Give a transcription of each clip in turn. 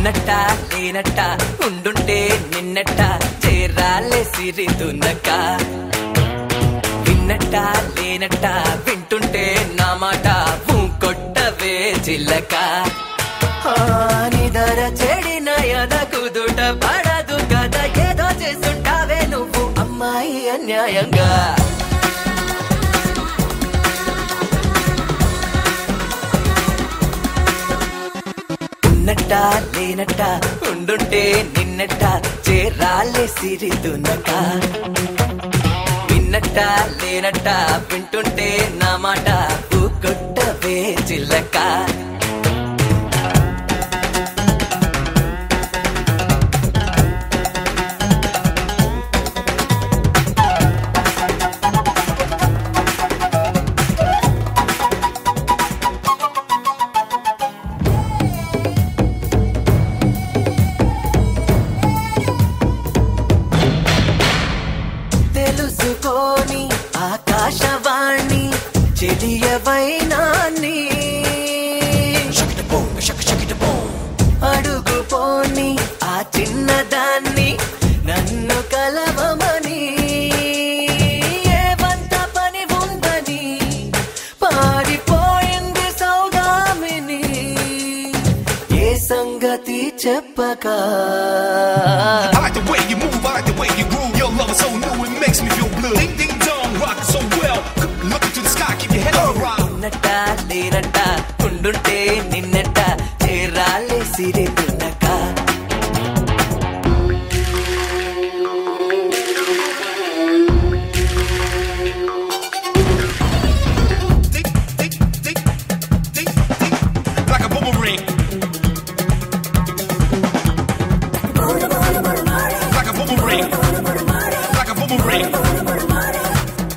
ఉన్నట్ట లేనట్ట ఉండుంటే నిన్నట్ట చేరాలే సిరితున్నక విన్నట్ట లేనట్ట వింటుంటే నా మాట ఊ కొట్టవే చిల్లక ఆ, నిదర చెడిన ఎద కుదుట పడదు కదా ఏదో చేస్తుంటావే నువ్వు అమ్మాయి అన్యాయంగా ఉన్నట్ట లేనట్ట ఉండుంటే నిన్నట్ట చేరాలే సిరితున్నక విన్నట్ట లేనట్ట వింటుంటే నా మాట కొట్టవే చిల్లక తెలుసుకోని ఆకాశవాణి చెలియవైనాన్ని అడుగు పోని ఆ చిన్నదాన్ని నన్ను కలవమని ఏవంత పని ఉందని పారిపోయింది సౌదామిని ఏ సంగతి చెప్పక I like the way you move, I like the way you groove. Your love is so new, it makes me feel blue. Ding ding dong, rocking so well. Look into the sky, keep your head on right. ఉన్నట్ట లేనట్ట ఉండుంటే నిన్నట్ట చేరాలే సిరితున్నక Ding ding ding ding ding, like a boomerang. Like a boomerang. Like a boomerang.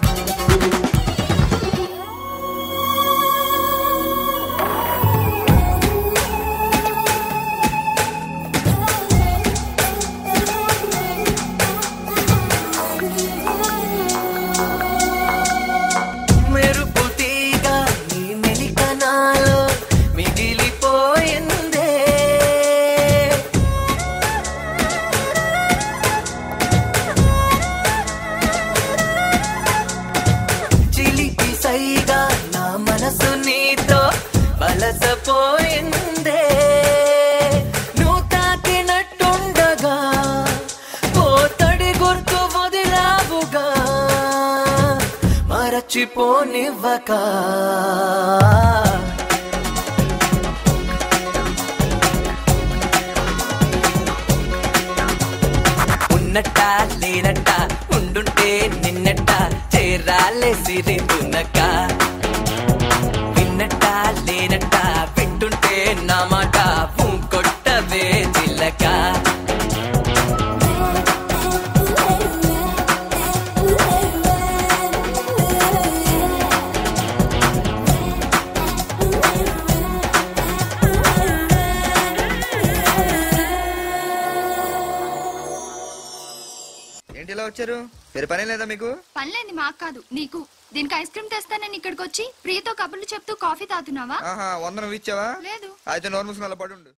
మెరుపు తీగ నీ మెలికనాలో మిగిలిపోయిందే చిలిపి సైగా నా మనసు నీతో వలసపోయిందే నువ్వు తాకినట్టుండగా పోతడి గుర్తు వదిలావుగా మరచిపోనివ్వక ఉన్నట్ట లేనట్ట ఉండుంటే నిన్నట్ట చేరాలే సిరితున్నక విన్నట్ట లేనట్ట వింటుంటే నా మాట ఊ కొట్టవే చిల్లక ఏంటి ఇలా వచ్చారు వేరే పని లేదా మీకు పనిలేంది మాకు కాదు నీకు దీనికి ఐస్ క్రీమ్ తెస్తానని ఇక్కడికి వచ్చి ప్రియతో కబుర్లు చెప్తూ కాఫీ తాగుతున్నావా ఆహా వందనం ఇచ్చావా లేదు అయితే నోరు మూసుకుని అలా పడి ఉండు